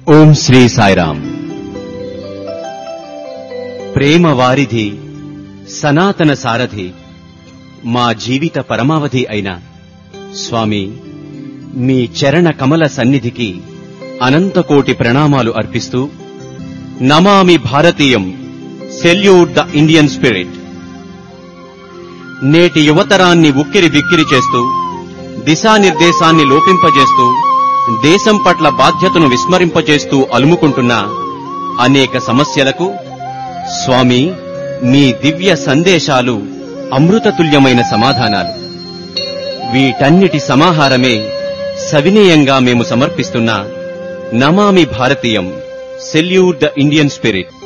ఓం శ్రీ సాయిరామ్ ప్రేమ వారిధి సనాతన సారథి మా జీవిత పరమావధి అయిన స్వామి మీ చరణ కమల సన్నిధికి అనంతకోటి ప్రణామాలు అర్పిస్తూ నమామి భారతీయం సెల్యూట్ ద ఇండియన్ స్పిరిట్ నేటి యువతరాన్ని ఉక్కిరి బిక్కిరి చేస్తూ దిశానిర్దేశాన్ని లోపింపజేస్తూ దేశం పట్ల బాధ్యతను విస్మరింపజేస్తూ అలుముకుంటున్న అనేక సమస్యలకు స్వామి మీ దివ్య సందేశాలు అమృతతుల్యమైన సమాధానాలు వీటన్నిటి సమాహారమే సవినీయంగా మేము సమర్పిస్తున్న నమామి భారతీయం సెల్యూట్ ద ఇండియన్ స్పిరిట్